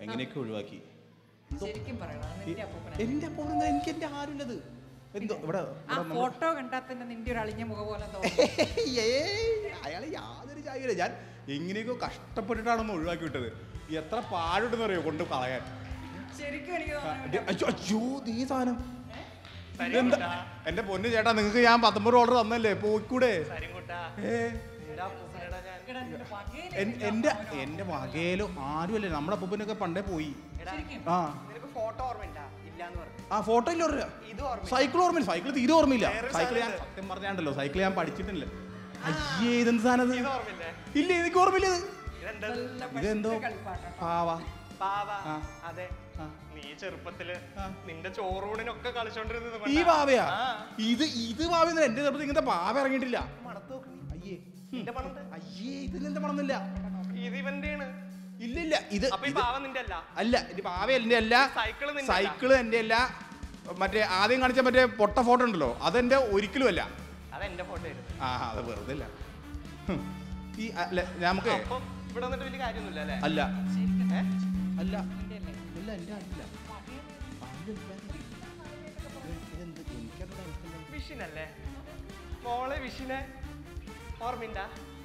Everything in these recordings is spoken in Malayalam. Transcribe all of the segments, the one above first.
എങ്ങനെയൊക്കെ ഒഴിവാക്കി ശരിക്കും പറയണം അത് നിന്റെ അപ്പൂപ്പനാ. എന്റെ അപ്പോൾ എനിക്ക് എന്റെ ആരുള്ളത് എന്തോ ഇവിടെ ആ ഫോട്ടോ കണ്ടാൽ തന്നെ നിന്റെ ഒരു അളിഞ്ഞ മുഖം പോലെ തോന്നും അയാൾ യാതൊരു ചായയില്ല ഞാൻ എങ്ങനെയൊക്കെ കഷ്ടപ്പെട്ടിട്ടാണെന്ന് ഒഴിവാക്കി വിട്ടത് എത്ര പാടുണ്ടെന്ന് അറിയോ കൊണ്ട് കളയാൻ ശരിക്കും എനിക്ക് ആ, തോന്നുന്നു ഇത് അയ്യോ, അയ്യോ ദീ സാധനം ഇതെന്താ എന്റെ പൊന്ന് ചേട്ടാ നിങ്ങൾക്ക് ഞാൻ പത്തൊമ്പത് ഓർഡർ തന്നല്ലേ പോയിക്കൂടെ സരിങ്കുട്ടാ ഏ നിന്റെ അപ്പൂപ്പനെടാ ഞാൻ എടാ, നിന്റെ വകയില് എൻ- എന്റെ എന്റെ വകയിലും ആരുമല്ലേ നമ്മുടെ അപ്പൂപ്പനൊക്കെ പണ്ടേ പോയി എടാ ശരിക്കും? ആ നിനക്ക് ഫോട്ടോ ഓർമ്മയുണ്ടാ ഇല്ലാന്ന് പറഞ്ഞു ആ ഫോട്ടോ ഇല്ല ഓർമ്മ ഇത് ഓർമ്മ സൈക്കിൾ ഓർമ്മയില്ല സൈക്കിൾ തീരെ ഓർമ്മയില്ല വേറൊരു സൈക്കിൾ ഞാൻ സാധനം സത്യം പറഞ്ഞാണ്ടല്ലോ സൈക്കിൾ ഞാൻ പഠിച്ചിട്ടില്ല അയ്യേ ഇതെന്ത് സാധനം ഇത് ഇത്? ഓർമ്മയില്ലേ ഇല്ല എനിക്ക് ഓർമ്മയില്ല ഇത് ഇതെന്താ നല്ല ഇതെന്തോ പശുത്തെ കളിപ്പാട്ടം പാവ പാവ ആ. അതെ ആ. നീ ചെറുപ്പത്തില് ആ. നിന്റെ ചോറൂണിനൊക്കെ കളിച്ചോണ്ടിരുന്നത് ഈ കൊണ്ടാ. പാവയാ ആ. ഇത് ഇത് പാവയൊന്നും എന്റെ ചെറുപ്പത്തിൽ ഇങ്ങനത്തെ പാവ ഇറങ്ങിയിട്ടില്ല മണത്ത് നോക്ക് നീ. അയ്യേ നിന്റെ മണത്ത് അയ്യേ ഇതിലെന്താ പണമെന്നില്ല ഇത് ഇവന്റെയാണ് ഇല്ല ഇല്ല ഇത് അപ്പൊ ഈ ഇത് പാവ നിന്റെ അല്ല അല്ല ഇത് പാവ എന്റെ അല്ല സൈക്കിള് നിന്റെ അല്ല. സൈക്കിള് എന്റെ അല്ല മറ്റേ ആദ്യം കാണിച്ച മറ്റേ പൊട്ട ഫോട്ടോ ഉണ്ടല്ലോ അതെന്റെ ഒരിക്കലും അല്ല അത് എന്റെ ഫോട്ടോ ആയിരുന്നു ആ അത് വെറുതെ അല്ല ഹും. ഈ അല്ല നമുക്ക് അപ്പം ഇവിടെ വന്നിട്ട് വലിയ കാര്യമൊന്നുമില്ല അല്ലേ അല്ല ശരിക്കും ഏ? അല്ല നിന്റെ അല്ലേ? അല്ല എന്റെ അല്ല ഇതെന്ത് എനിക്കറിയില്ല എനിക്കെന്താ വിഷിനല്ലേ മോളെ വിഷിനെ ഓർമ്മയുണ്ടാ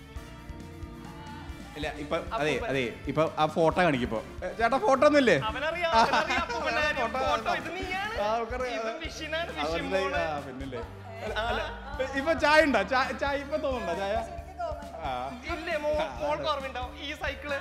ഇല്ല ഇപ്പൊ അതെ അപ്പൂപ്പൻ. അതെ ഇപ്പൊ ആ ഫോട്ടോ കാണിക്കിപ്പോ ഏ, ചേട്ടാ ഫോട്ടോ ഒന്നും ഇല്ലേ അവനറിയാം അവനറിയാം അപ്പൂപ്പന്റെ കാര്യം. ഫോട്ടോ ഫോട്ടോ ഇത് നീയാണ് ആ, നമുക്കറിയാം. ഇവൻ വിഷിനാണ് ആ, വിഷി മനസ്സിലായി. മോള് ആ, പിന്നില്ലേ ആ. അല്ല, ഇപ്പൊ ചായ ഉണ്ടോ ചായ ചായ ഇപ്പൊ തോന്നുന്നുണ്ടോ ചായ ആ ഇല്ലേ മോ മോൾക്ക് ഓർമ്മയുണ്ടാവും ഈ സൈക്കിള്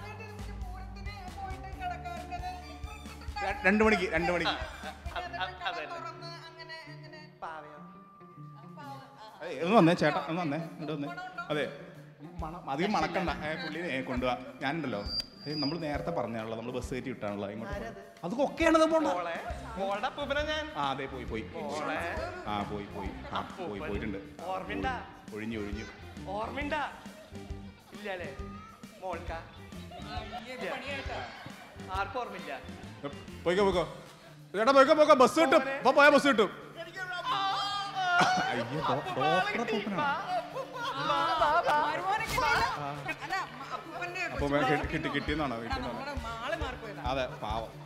ര- രണ്ട് മണിക്ക് രണ്ട് മണിക്ക് അത്- അത്- അതന്നെ പാവയോ അതെ ഒന്ന് വന്നേ ചേട്ടാ ഒന്ന് വന്നേ ഇങ്ങോട്ട് വന്നേ അതെ മണം അധികം മണക്കണ്ട ഏ, പുള്ളിനെ ഏ, കൊണ്ടുപോവാ ഞാനുണ്ടല്ലോ നമ്മൾ നേരത്തെ പറഞ്ഞാണല്ലോ നമ്മൾ ബസ് കയറ്റി വിട്ടാണല്ലോ ഇങ്ങോട്ട് അത് കൊക്കെയാണത് പോണ്ട മോളെ മോളുടെ അപ്പൂപ്പനെ ഞാൻ ആ അതെ പോയി പോയി മോളെ ആ പോയി പോയി ആ, പോയി പോയിട്ടുണ്ട് ഓർമ്മയുണ്ടാ ഒഴിഞ്ഞു ഒഴിഞ്ഞു ഓർമ്മയുണ്ടാ ഇല്ല അല്ലേ മോൾക്കാ പണിയായിട്ടാ ആർക്കും ഓർമ്മയില്ല എ, പോയിക്കോ പോയിക്കോ ചേട്ടാ പോയിക്കോ പോയിക്കോ ബസ് കിട്ടും ഇപ്പൊ പോയാ ബസ് കിട്ടും അയ്യോ ഡോ- ഡോക്ടറെ പൂപ്പനാണ് മരുമോനൊക്കെ ഇല്ല. അല്ല, അമ്മ- അപ്പൂപ്പന്റെ അപ്പൊ കൊച്ചുമോളെ കിട്ടി കിട്ടി കിട്ടിയെന്നാണോ എടാ, കിട്ടിയെന്നാണോ നമ്മുടെ മാള് മാറിപ്പോയതാ അതെ പാവം